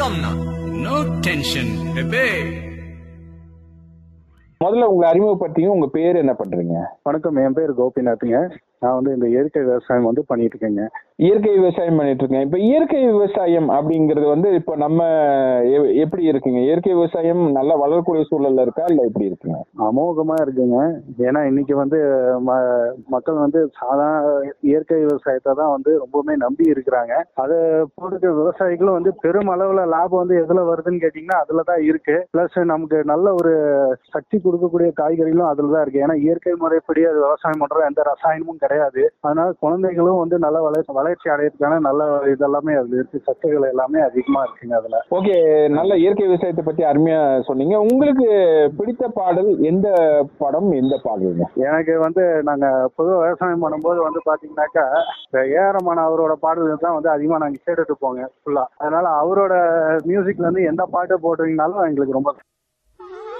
Somna. No tension, bebe. முதல்ல உங்களை அறிமுகப்படுத்திங்க உங்க பேர் என்ன பண்றீங்க வணக்கம் என் பேர் கோபிநாத்துங்க நான் வந்து இந்த இயற்கை விவசாயம் வந்து பண்ணிட்டு இருக்கேங்க இயற்கை விவசாயம் பண்ணிட்டு இருக்கேன் இப்ப இயற்கை விவசாயம் அப்படிங்கிறது வந்து இப்ப நம்ம எ- எப்படி இருக்குங்க இயற்கை விவசாயம் நல்லா வளரக்கூடிய சூழல்ல இருக்கா இல்ல எப்படி இருக்குங்க அமோகமா இருக்குங்க ஏன்னா இன்னைக்கு வந்து ம- மக்கள் வந்து சாதாரண இயற்கை விவசாயத்தை தான் வந்து ரொம்பவுமே நம்பி இருக்கிறாங்க அதை பொறுத்த விவசாயிகளும் வந்து பெரும் அளவுல லாபம் வந்து எதுல வருதுன்னு கேட்டீங்கன்னா அதுல தான் இருக்கு பிளஸ் நமக்கு நல்ல ஒரு சக்தி கொடுக்கக்கூடிய காய்கறிகளும் அதுல தான் இருக்கு ஏன்னா இயற்கை முறைப்படி அது விவசாயம் பண்றோம் எந்த ரசாயனமும் கிடையாது அதனால குழந்தைகளும் வந்து நல்ல வளர்ச்சி வளர்ச்சி அடையிறதுக்கான நல்ல இதெல்லாமே அதுல இருக்கு சத்துக்கள் எல்லாமே அதிகமா இருக்குங்க அதுல ஓகே நல்ல இயற்கை விவசாயத்தை பத்தி அருமையா சொன்னீங்க உங்களுக்கு பிடித்த பாடல் எந்த படம் எந்த பாடலுங்க எனக்கு வந்து நாங்க பொதுவாக விவசாயம் பண்ணும்போது வந்து பாத்தீங்கன்னாக்கா இந்த ஏஆரமான அவரோட பாடல்கள் தான் வந்து அதிகமா நாங்க கேட்டுட்டு போங்க ஃபுல்லா அதனால அவரோட மியூசிக்ல இருந்து எந்த பாட்டு போட்டீங்கனாலும் எங்களுக்கு ரொம்ப